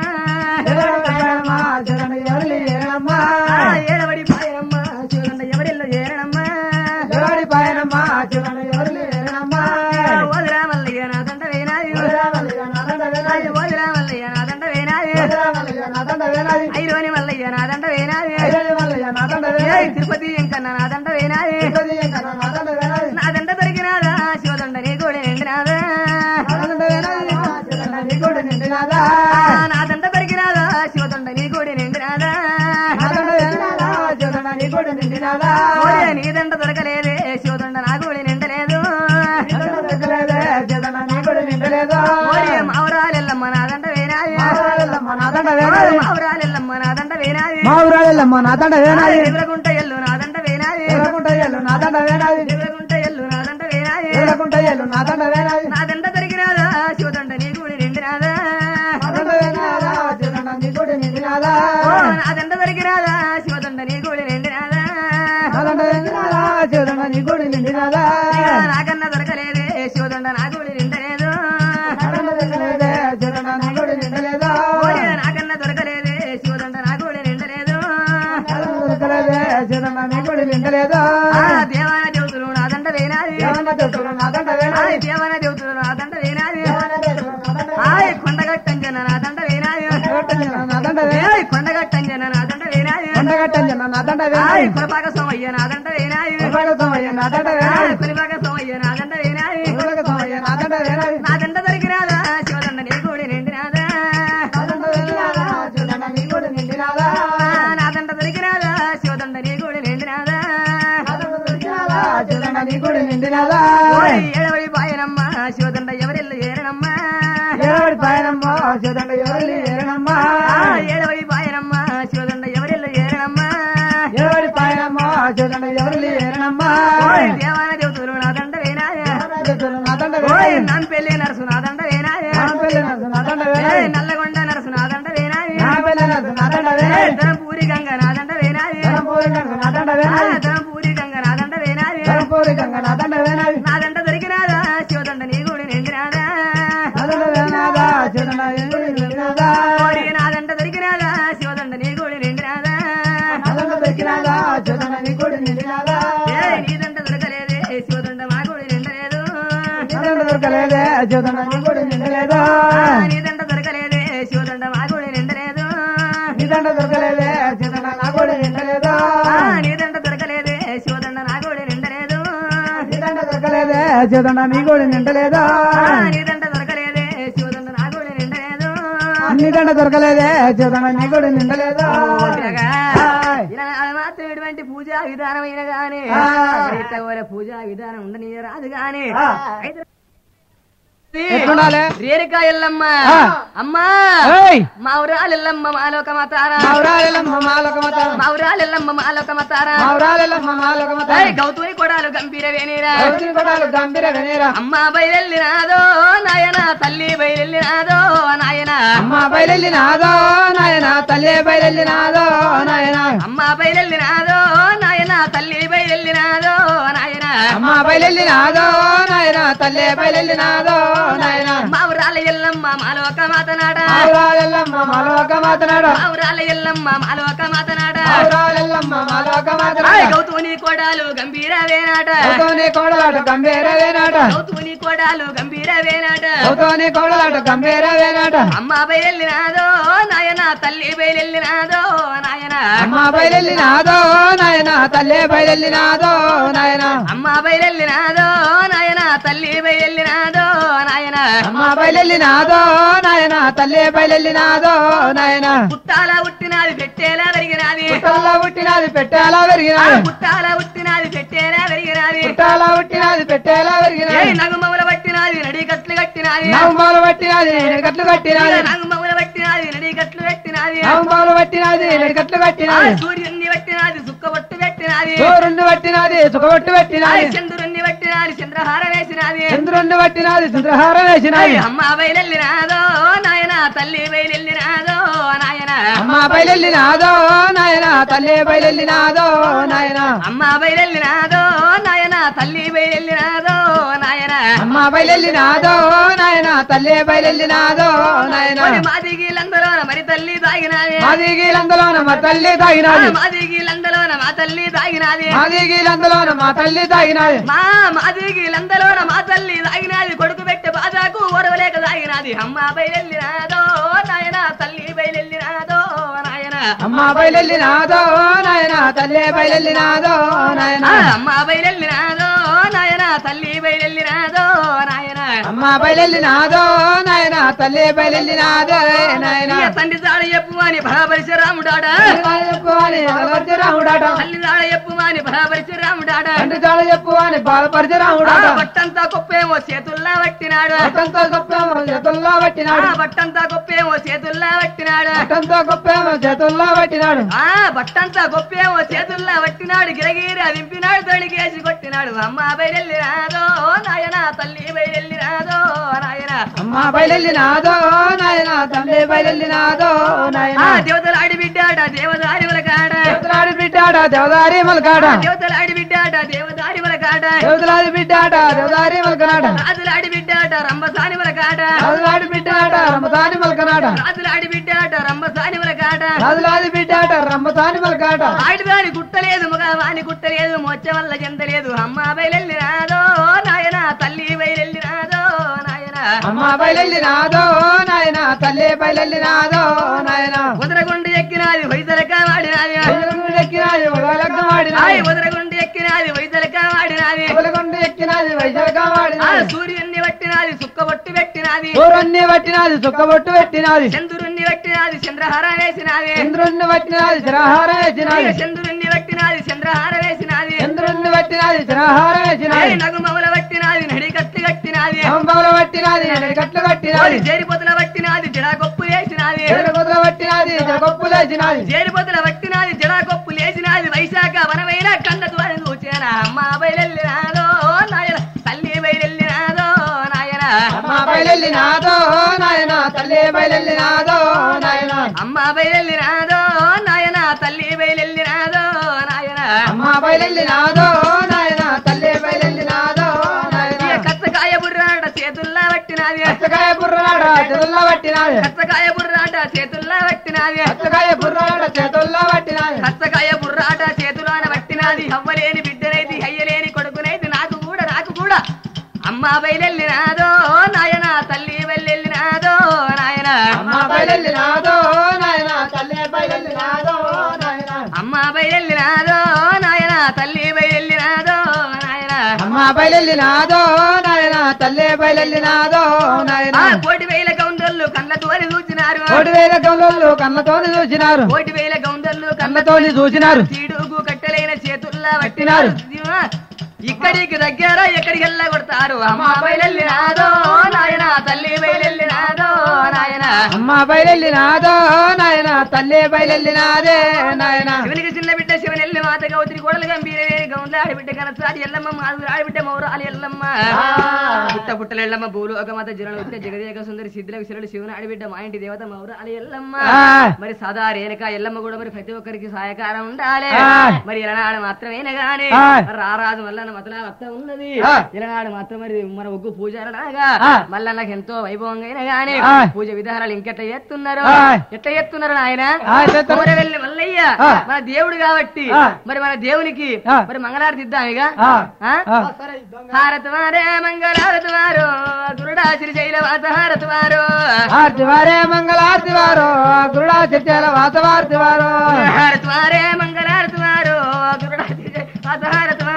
Speaker 2: ఎవరమ్మా చదన ఎవరి ఏనమ్మా
Speaker 1: ఆ, ఏడవడి పాయనమ్మ శివదండ ఎవరిల్లు ఏరడమ్మా
Speaker 2: ఎవరి పాయనమ్మా చదన ఎవరి ఏనమ్మా
Speaker 1: ఓదిరా మల్లయ్య నాదండ వేనాది
Speaker 2: నా దండ వేనాది
Speaker 1: ఓదిరా మల్లయ్య నాదండ వేనాది
Speaker 2: మల్లయ్య నా దండ వేనాది
Speaker 1: ఐరోని మల్లయ్య నాదండ వేనాది
Speaker 2: ఐరని మల్లయ్య నా దండ
Speaker 1: ఏయ్,
Speaker 2: వేనాది
Speaker 1: తిరుపతి ఎంకన్న నాదండ వేనాది
Speaker 2: తిరుపతి ఎంకన్నా నా దండ వేనాది
Speaker 1: నాదండ దొరికినాదా శివదండ నీ కూడా నిండినాదా
Speaker 2: నా దండ వేనాది చదన నీ గుడి నిండినాదా
Speaker 1: ఆ, నాదండ దొరికినాదా శివదండ నీ కూడా నిండినాదా
Speaker 2: నా దండ వేనాదా చదన నీ గుడి నిండినాదా
Speaker 1: ఓయ్, నీ దండ దొరకలేదే శివదండ నా కూడా నిండలేదు
Speaker 2: నా దండ దొరకలేదే చదన నీ గుడి నిండలేదు
Speaker 1: ఓయ్, మావురాలెల్లమ్మ నాదండ వేనాది
Speaker 2: మావురాలెల్లమ్మ నా దండ
Speaker 1: ఓయ్,
Speaker 2: వేనాది
Speaker 1: మావురాలెల్లమ్మ నాదండ వేనాది
Speaker 2: మావురాలెల్లమ్మ నా దండ వేనాది
Speaker 1: ఎదురగుంట ఎల్లు నాదండ వేనాది
Speaker 2: ఎర్రకుంట ఎల్లు నా దండ వేనాది
Speaker 1: ఎదురగుంట ఎల్లు నాదండ వేనాది
Speaker 2: ఎర్రకుంట ఎల్లు నా దండ వేనాది
Speaker 1: నాదండ దొరికినాదా శివదండ నీ కూడా నిండినాదా
Speaker 2: నా దండ వేనాదా చదన నీ గుడి నిండినాదా
Speaker 1: ఓ, నాదండ దొరికినాదా శివదండ నీ కూడా నిండినాదా
Speaker 2: నా దండ వేనాదా చదన నీ గుడి నిండినాదా
Speaker 1: ఇక నాకన్నా దొరకలేదే శివదండ నా కూడా నిండలేదు
Speaker 2: నా దండ దొరకలేదే చదన నీ గుడి నిండలేదా
Speaker 1: ఓయ్, నాకన్నా దొరకలేదే శివదండ నా కూడా నిండలేదు
Speaker 2: నా దండ దొరకలేదే చదన నీ గుడి నిండలేదా
Speaker 1: ఆ, దేవాన దేవతలు నాదండ వేనాది
Speaker 2: ఏమన్నా తెలుసు నా దండ
Speaker 1: ఆయ్,
Speaker 2: వేనాది
Speaker 1: దేవాన దేవతలు నాదండ వేనాది
Speaker 2: ఏమన్నా తెలుసు నా దండ
Speaker 1: ఆయ్ కొండగట్టంజన నాదండ వేనాది
Speaker 2: వేనాది నా దండ వేనాది
Speaker 1: ఏయ్, కొండగట్టంజన నాదండ వేనాది
Speaker 2: కొండగట్టంజన నా దండ
Speaker 1: ఆయ్,
Speaker 2: వేనాది
Speaker 1: కులపాక సోమయ్య నాదండ వేనాది
Speaker 2: సమయ నా దండ
Speaker 1: ఆయ్,
Speaker 2: వేనాది
Speaker 1: కులిపాక సోమయ్య నాదండ వేనాది
Speaker 2: సమయ నా దండ వేనాది
Speaker 1: నాదండ దొరికినాదా శివదండ నీ కూడా నిండినాదా
Speaker 2: నా దండ వేనాదా చదన నీ గుడి నిండినాదా
Speaker 1: ఆ, నాదండ దొరికినాదా శివదండ నీ కూడా నిండినాదా
Speaker 2: నా దండ దొరికినాదా చదన నీ గుడి నిండినాదా
Speaker 1: ఓయ్, ఏడవడి బాయనమ్మ శివదండ ఎవరిల్లు ఏరనమ్మా
Speaker 2: ఏడవడి పయనమ్మా చదండ ఎవరి ఏరణమ్మా
Speaker 1: ఆ, ఏడవడి బాయనమ్మ శివదండ ఎవరిల్లు ఏరనమ్మా
Speaker 2: ఏడవడి పయనమ్మా చదండ ఎవరి ఏరణమ్మా
Speaker 1: ఓయ్, దేవాన దేవతలు నాదండ వేనాదా
Speaker 2: నా దండ
Speaker 1: ఓయ్ నంపెల్లి నరసు నాదండ వేనాది
Speaker 2: నా పెళ్ళి నరసు నా దండ
Speaker 1: ఏయ్, నల్లగొండ నరసు నాదండ వేనాది
Speaker 2: నా పెళ్ళి నరసు నా దండ
Speaker 1: ఏయ్, ధనంపూరి గంగ నాదండ వేనాది
Speaker 2: ధనంపూరి గంగ నా దండ
Speaker 1: ఆ,
Speaker 2: వేనాది
Speaker 1: ధనంపూరి గంగ నాదండ వేనాది
Speaker 2: ధనంపూరి గంగ నా దండ వేనాది
Speaker 1: నాదండ దొరికినాదా శివదండ నీ గుడి నిండినాదా
Speaker 2: నా దండ వేనాదా చదండ ఎవరి నిండినాదా
Speaker 1: ఓరి నాదండ దొరికినాదా శివదండ నీ గుడి నిండినాదా
Speaker 2: నా దండ దొరికినాదా చదండ నీ గుడి నిండినాదా
Speaker 1: ఏయ్, నీదండ దొరకలేదే శివదండ మా గుడి నిండలేదు
Speaker 2: నా దండ దొరకలేదే చదండ నీ గుడి నిండలేదు
Speaker 1: ఆ, నీదండ దొరకలేదే శివదండ మా గుడి నిండలేదు
Speaker 2: నీ దండ దొరకలేదే చదండ నా గుడి నిండలేదు
Speaker 1: ఆ, నీదండ దొరకలేదే శివదండ నా గుడి నిండలేదు
Speaker 2: నీ దండ దొరకలేదే చదండ నీ గుడి నిండలేదు
Speaker 1: ఆ, నీదండ దొరకలేదే శివదండ నా గుడి నిండలేదు
Speaker 2: నీ దండ దొరకలేదే చదండ నీ గుడి నిండలేదు
Speaker 1: ఓ తిరగా.
Speaker 2: ఆయ్.
Speaker 1: ఇలా మాత్రం ఇటువంటి పూజా విధానమైన గాని
Speaker 2: ఆ.
Speaker 1: ఇట్లా పూజా విధానం ఉండని రాదు గాని
Speaker 2: ఆ.
Speaker 1: అయితే
Speaker 2: ఎట్లుండాలి?
Speaker 1: రేణుకా ఎల్లమ్మ
Speaker 2: ఆ.
Speaker 1: అమ్మా
Speaker 2: ఏయ్
Speaker 1: మౌరాలెల్లమ్మ మాలోక మతారా
Speaker 2: మౌరాలెల్లమ్మ మాలోకమత
Speaker 1: మౌరాలెల్లమ్మ మాలోక మతారా
Speaker 2: మౌరాలెల్లమ్మ మాలోకమత
Speaker 1: ఏయ్, గౌతూరి కొడాలు గంభీర వేణిరా
Speaker 2: గౌతమి కొడాలు గంభీర వెనీరా
Speaker 1: అమ్మ బయలెల్లినాదో నాయన తల్లి బయలెల్లినాదో నాయన
Speaker 2: అమ్మ బయలెల్లి నాదో నాయన తల్లి బయలెల్లి నాదో నాయన
Speaker 1: అమ్మ బయలెల్లినాదో నాయన తల్లి బయలెల్లినాదో నాయన
Speaker 2: అమ్మ బయలెల్లి నాదో నాయన తల్లి బయలెల్లి నాదో నాయన
Speaker 1: మావురాల ఎల్లమ్మ మాలోక మాతనాడ
Speaker 2: మౌరాలెల్లమ్మ మాలోక మాతనాడు
Speaker 1: మావురాల ఎల్లమ్మ మాలోక మాతనాడ
Speaker 2: మౌరాలెల్లమ్మ మాలోక
Speaker 1: ఆయ్,
Speaker 2: మాతనాడు
Speaker 1: గౌతూని కోడాలు గంభీర వేనాట
Speaker 2: గౌతమి కోడలాట గంభీర వేనాట
Speaker 1: గౌతూని కోడాలు గంభీర వేనాట
Speaker 2: గౌతమి కోడలాట గంభీర వేనాట
Speaker 1: అమ్మ బయలెల్లినాదో నాయన తల్లి బయలెల్లినాదో నాయన
Speaker 2: అమ్మ బయలెల్లి నాదో నాయన తల్లి బయలెల్లి నాదో నాయన
Speaker 1: అమ్మ బయలెల్లినాదో నాయన తల్లి బయలునాదో నాయన
Speaker 2: అమ్మ బయలెల్లినాదో నాయన తల్లి బయలెల్లినాదో నాయన
Speaker 1: పుట్టాల ఉట్టినాది పెట్టేలా పెరిగినాది
Speaker 2: పుట్టల్లో పుట్టినది పెట్టేలా పెరిగినాది
Speaker 1: పుట్టాల ఉట్టినాది పెట్టేలా పెరిగినాది
Speaker 2: పుట్టాలా పుట్టినది పెట్టేలా
Speaker 1: ఏ
Speaker 2: పెరిగినాది
Speaker 1: నగుమముల పట్టినాది నడి కట్లు కట్టినాది
Speaker 2: నవంబాలు పట్టినది గట్లు కట్టినది
Speaker 1: నగుమముల పట్టినాది నడి కట్లు కట్టినాది
Speaker 2: నవంబాలు పట్టినది గట్లు
Speaker 1: ఆ
Speaker 2: కట్టినది
Speaker 1: సూర్యుని పట్టినాది సుక్క బొట్టు పెట్టినాది
Speaker 2: సూర్యుని పట్టినది సుఖబొట్టు
Speaker 1: ఆ
Speaker 2: పెట్టినది
Speaker 1: చంద్రుణ్ణి పట్టినాది చంద్రహారం వేసినాది
Speaker 2: చంద్రుణ్ణి పట్టినది చంద్రహారం వేసినది
Speaker 1: అమ్మ బయలెల్లినాదో నాయన తల్లి బయలెల్లినాదో నాయన
Speaker 2: అమ్మ బయలెల్లినాదో నాయన తల్లి బయలెల్లినాదో నాయన
Speaker 1: అమ్మ బయలెల్లినాదో నాయన తల్లి బయలెల్లినాదో నాయన
Speaker 2: అమ్మ బయలెల్లినాదో నాయన తల్లి బయలెల్లినాదో నాయన
Speaker 1: మరి మాదిగీలందరూ మరి తల్లి తాగినాది
Speaker 2: మాది గీలందలోన మా తల్లి తాగినాది
Speaker 1: మాదిగీలందరూ మా తల్లి తాగినాది
Speaker 2: మాది గీలందలోన మా తల్లి తాగినాది
Speaker 1: మా మాదిగీలందరూ మా తల్లి తాగినాది కొడుకు పెట్టే బాధకు ఓరవలేక తాగినాది అమ్మ బయలెల్లినాదో నాయన తల్లి బయలెల్లినాదో నాయన
Speaker 2: అమ్మ బయలెల్లినాదో నాయన తల్లి బయలెల్లినాదో నాయన
Speaker 1: ఆ, అమ్మ బయలెల్లినాదో నాయన తల్లి బయలెల్లినాదో నాయన
Speaker 2: అమ్మ బయలెల్లినాదో నాయన తల్లి బయలెల్లినాదో నాయన
Speaker 1: ఇక తండ్రి తాడ చెప్పు అని బరాబరిచ రాముడాడా
Speaker 2: చెప్పు అని రాముడాట
Speaker 1: తల్లి తాడ చెప్పు అని బరాబరిచ రాముడాడా
Speaker 2: తండ్రి చాల చెప్పు అని బాధపరిచి
Speaker 1: ఆ,
Speaker 2: రాముడాట
Speaker 1: బట్టంతా గొప్పేమో చేతుల్లా పట్టినాడు
Speaker 2: అట్టంతో గొప్పేమో చేతుల్లో
Speaker 1: ఆ,
Speaker 2: పట్టినాడు
Speaker 1: బట్టంతా గొప్పేమో చేతుల్లా పట్టినాడు
Speaker 2: అట్టంతో గొప్పేమో చేతుల్లో పట్టినాడు
Speaker 1: ఆ బట్టంతా గొప్పేమో చేతుల్లా పట్టినాడు గిరగిరి దింపినాడు తొడిగేసి కొట్టినాడు అమ్మ బయలెల్లినాదో నాయన తల్లి బయలెల్లినాదో నాయన
Speaker 2: అమ్మ బయలెల్లినాదో నాయన తల్లి బయలెల్లినాదో నాయన
Speaker 1: ఆ దేవతల ఆడి బిడ్డాడ దేవదారి వలకాడ
Speaker 2: దేవతలాడి బిడ్డాడ దేవదారి మలకాడ
Speaker 1: దేవతల ఆడి బిడ్డాడ దేవదారి వలకాడ
Speaker 2: దేవతలాడి బిడ్డాడ దేవదారి మలకనాడ
Speaker 1: రాజుల ఆడి బిడ్డాట రంభసాని వలకాడ
Speaker 2: రాజులాడి బిడ్డాడ రమతాని మలకనాడ
Speaker 1: రాజుల ఆడి బిడ్డాట రంభసాని వలకాడ
Speaker 2: రాజులాడి బిడ్డాట రమ్మతాని మలకాడ
Speaker 1: ఆడిదాని గుట్టలేదు మగవాని గుట్టలేదు మొచ్చ వల్ల చెందలేదు అమ్మ బయలెల్లినాదో నాయన తల్లి బయలెల్లినాదో నాయన
Speaker 2: అమ్మ బయలెల్లినాదో నాయన తల్లి బయలెల్లినాదో నాయన
Speaker 1: ఉదరగుండి ఎక్కినాది వైదలక వాడినాది
Speaker 2: వైజలగుండు ఎక్కినాది వైజలగం
Speaker 1: ఆయ్
Speaker 2: వాడినాది
Speaker 1: ఉదరగుండి ఎక్కినాది వైదలక వాడినాది
Speaker 2: వైజలగుండు ఎక్కినాది వైజలగం
Speaker 1: ఆ
Speaker 2: వాడినాది
Speaker 1: సూర్యుణ్ణి పట్టినాది సుక్కబొట్టు పెట్టినాది
Speaker 2: సూర్యుణ్ణి పట్టినాది చుక్కబొట్టు పెట్టినాది
Speaker 1: చంద్రుణ్ణి పట్టినాది చంద్రహారం వేసినాది
Speaker 2: చంద్రుణ్ణి పట్టినాది చిరహారం వేసినాది
Speaker 1: చంద్రుణ్ణి పట్టినాది చంద్రహారం వేసినాది
Speaker 2: చంద్రుణ్ణి పట్టినాది చిరహారం వేసినాది
Speaker 1: నగుమముల పట్టినాది నడి కత్తి కట్టినాది
Speaker 2: నవంబర్లో పట్టినాది నడికట్లు కట్టినాది
Speaker 1: జేరిపోతుల పట్టినాది జడా గొప్పు వేసినాది
Speaker 2: ఎరుకుదులు పట్టినాది జగొప్పులేసినాది
Speaker 1: జేరిపోతుల పట్టినాది జడా గొప్పు లేచినాది వైశాఖ వనమైన కంద ద్వారం చూచానా అమ్మ బయలెల్లినాదో నాయన తల్లి బయలెల్లినాదో నాయన
Speaker 2: అమ్మ బయలెల్లినాదో నాయన తల్లి బయలెల్లినాదో నాయన
Speaker 1: అమ్మ బయలెల్లినాదో నాయన తల్లి బయలెల్లినాదో నాయన
Speaker 2: అమ్మ బయలెల్లినాదో నాయన తల్లి బయలెల్లినాదో నాయన
Speaker 1: ఇక కచ్చకాయ బుర్రాట చేతుల్లా పట్టినాది
Speaker 2: అచ్చకాయ బుర్రాడ చేతుల్లో పట్టినాది
Speaker 1: కచ్చకాయ బుర్రాట చేతుల్లా పట్టినాది
Speaker 2: అచ్చకాయ బుర్రాడ చేతుల్లో పట్టినాది
Speaker 1: కచ్చకాయ బుర్రాట చేతులాన పట్టినాది అవ్వలేని బిడ్డనైతి అయ్యలేని కొడుకునైతి నాకు కూడా నాకు కూడా అమ్మ బయలెల్లినాదో నాయన తల్లి బయలెల్లినాదో నాయన
Speaker 2: అమ్మ బయలెల్లినాదో నాయన తల్లి బయలెల్లినాదో నాయన
Speaker 1: అమ్మ బయలెల్లినాదో నాయన తల్లి బయలెల్లినాదో నాయన
Speaker 2: అమ్మ బయలెల్లినాదో నాయన తల్లి బయలెల్లినాదో నాయన
Speaker 1: ఆ కోటి వేల గౌందర్లు కళ్ళతోని చూచినారు
Speaker 2: కోటి వేల గౌలలు కన్నతోని చూసినారు
Speaker 1: కోటి వేల గౌందర్లు కళ్ళ
Speaker 2: కన్నతోని చూసినారు
Speaker 1: చీడుగు కట్టెలైన చేతుల్లా
Speaker 2: పట్టినారు.
Speaker 1: పట్టినారు ఇక్కడికి దగ్గర ఎక్కడికి వెళ్ళ కొడతారు అమ్మ బయలెల్లినాదో నాయన తల్లి బయలెల్లినాదో నాయన
Speaker 2: అమ్మ బయలెల్లినాదో నాయన తల్లి బయలెల్లినాదే నాయన
Speaker 1: శివునికి చిన్న బిడ్డ శివనెల్లి మాత గౌత్రి కోడలు గంభీరవేణి గౌండ్ల ఆడిబిడ్డ కనసాడి ఎల్లమ్మ మాధురి ఆడిబిడ్డ మౌరాలి ఎల్లమ్మ పుట్ట పుట్టల ఎల్లమ్మ భూలు ఒక మాత జనలు ఉత్త జగదేక సుందరి సిద్ధులకు శిరుడు శివుని ఆడిబిడ్డ మా ఇంటి దేవత మౌరాలి ఎల్లమ్మ
Speaker 2: ఆ.
Speaker 1: మరి సదా రేణుక ఎల్లమ్మ కూడా మరి ప్రతి ఒక్కరికి సహాయకారం ఉండాలి
Speaker 2: ఆ.
Speaker 1: మరి ఇలనాడు మాత్రమేనా గాని
Speaker 2: ఆ.
Speaker 1: రారాజు మల్లన్న మతలా వత్త ఉన్నది
Speaker 2: ఆ.
Speaker 1: ఇలనాడు మాత్రం మరి మన ఒగ్గు పూజారలాగా
Speaker 2: ఆ.
Speaker 1: మల్లన్నకి ఎంతో వైభవంగా అయినా గాని
Speaker 2: ఆ.
Speaker 1: పూజ విధానాలు ఇంకెట్లా చేస్తున్నారు
Speaker 2: ఆ.
Speaker 1: ఎట్లా చేస్తున్నారు నాయన
Speaker 2: ఆ, చేస్తున్నారు.
Speaker 1: కోరవెల్లి మల్లయ్య
Speaker 2: ఆ.
Speaker 1: మన దేవుడు కాబట్టి
Speaker 2: ఆ.
Speaker 1: మరి మన దేవునికి
Speaker 2: ఆ.
Speaker 1: మరి మంగళారతి ఇద్దాం ఇక
Speaker 2: ఆ.
Speaker 1: ఆ?
Speaker 2: ఆ.
Speaker 1: హారతి వారే మంగళారతి వారు గురుడా శ్రీశైల వాత హారతి వారు
Speaker 2: ఆర్తి వారే మంగళార్తి వారు గురుడా చర్చల వాతవార్తి వారు
Speaker 1: హారతి వారే మంగళారతి వారు గురుడా శ్రీశైల వాత హారతి వారు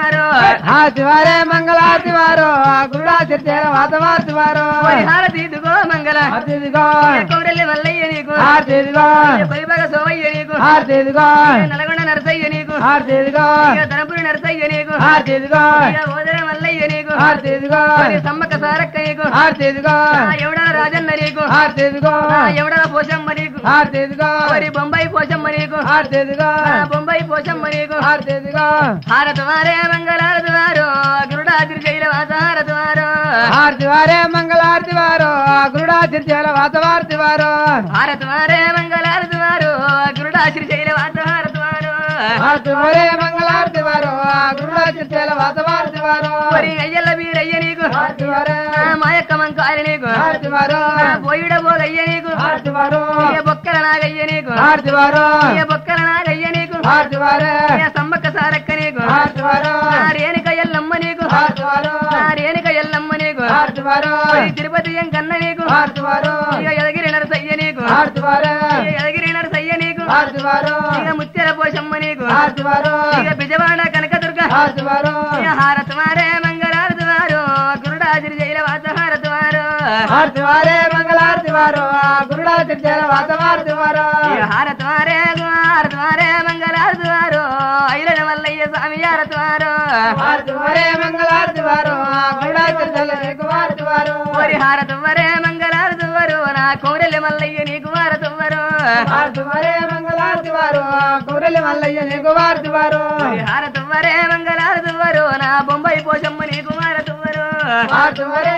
Speaker 1: వారు
Speaker 2: హారతి వారే మంగళారతి వారు గురుడా చిర్చేల వాతవార్తి వారు
Speaker 1: హారతి ఇదిగో మంగళ
Speaker 2: హారతి ఇదిగో
Speaker 1: కౌరెల్లి మల్లయ్య నీకు
Speaker 2: హారతి ఇదిగో
Speaker 1: పైబాగ సోమయ్య నీకు
Speaker 2: హారతి ఇదిగో
Speaker 1: నల్గొండ నరసయ్య నీకు
Speaker 2: హారతి ఇదిగో
Speaker 1: ఇక ధనపురి నరసయ్య నీకు
Speaker 2: హారతి ఇదిగో
Speaker 1: ఇక ఓదర మల్లయ్య నీకు
Speaker 2: హారతి ఇదిగో
Speaker 1: మరి సమ్మక్క సారక్క నీకు
Speaker 2: హారతి ఇదిగో
Speaker 1: ఆ ఎవడల రాజన్న నీకు
Speaker 2: హారతి ఇదిగో
Speaker 1: ఆ ఎవడల పోషమ్మ నీకు
Speaker 2: హారతి ఇదిగో
Speaker 1: మరి బొంబాయి పోషమ్మ నీకు
Speaker 2: హారతి ఇదిగో
Speaker 1: ఆ బొంబాయి పోషమ్మ నీకు
Speaker 2: హారతి ఇదిగో
Speaker 1: హారత వారే మంగళారతి వారు గురుడాద్రి శైల వాస హారత వారు
Speaker 2: హారతి వారే మంగళారతి వారు గురుడా చిర్చేల వాతవార్తి వారు
Speaker 1: హారత వారే మంగళారతి వారు గురుడాశ్రీ శైల వాస హారత వారు
Speaker 2: హారతి వారే మంగళారతి వారు గురుడా చిర్చేల వాతవార్తి వారు
Speaker 1: మరి అయ్యల్ల వీరయ్య నీకు
Speaker 2: హారతి వారే
Speaker 1: ఆ మాయక్క మంకాలి నీకు
Speaker 2: హారతి వారు
Speaker 1: ఆ పోయిడ పోగయ్య నీకు
Speaker 2: హారతి వారు
Speaker 1: ఇక బొక్కల నాగయ్య నీకు
Speaker 2: హారతి వారు
Speaker 1: ఇక బొక్కల నాగయ్య నీకు
Speaker 2: హారతి వారే
Speaker 1: ఇక సమ్మక్క సారక్క నీకు
Speaker 2: హారతి వారు
Speaker 1: ఆ రేణుక ఎల్లమ్మ నీకు
Speaker 2: హారతి వారు
Speaker 1: ఆ రేణుక ఎల్లమ్మ నీకు
Speaker 2: హారతి వారు
Speaker 1: మరి తిరుపతి ఎంకన్న నీకు
Speaker 2: హారతి వారు
Speaker 1: ఇక ఎదగిరి నరసయ్య నీకు
Speaker 2: హారతి వారే
Speaker 1: ఇక ఎదగిరి నరసయ్య నీకు
Speaker 2: హారతి వారు
Speaker 1: ఇక ముత్యాల పోషమ్మ నీకు
Speaker 2: హారతి వారు
Speaker 1: ఇక బిజవాడ కనకదుర్గ
Speaker 2: హారతి వారు
Speaker 1: ఇక హారత వారే మంగళారతి వారు గురుడాజిరి జైల వాస హారత వారు
Speaker 2: హారతి వారే మంగళారతి వారు గురుడా చిర్చేల వాతవార్తి వారు
Speaker 1: ఇక హారత వారే హారత వారే మంగళారతి వారు ఐలన మల్లయ్య స్వామి హారత వారు
Speaker 2: హారతి వారే మంగళారతి వారు గురుడా చిర్చేల వార్తి వారు
Speaker 1: మరి హారత వరే మంగళారతి వారు నా కోరెల్లి మల్లయ్య నీకు హారత వారు
Speaker 2: హారతి వారే మంగళారతి వారు గొర్రెల మల్లయ్య నీకు వార్తి వారు
Speaker 1: మరి హారత వరే మంగళారతి వారు నా బొంబాయి పోషమ్మ నీకు హారత వారు
Speaker 2: హారతి వారే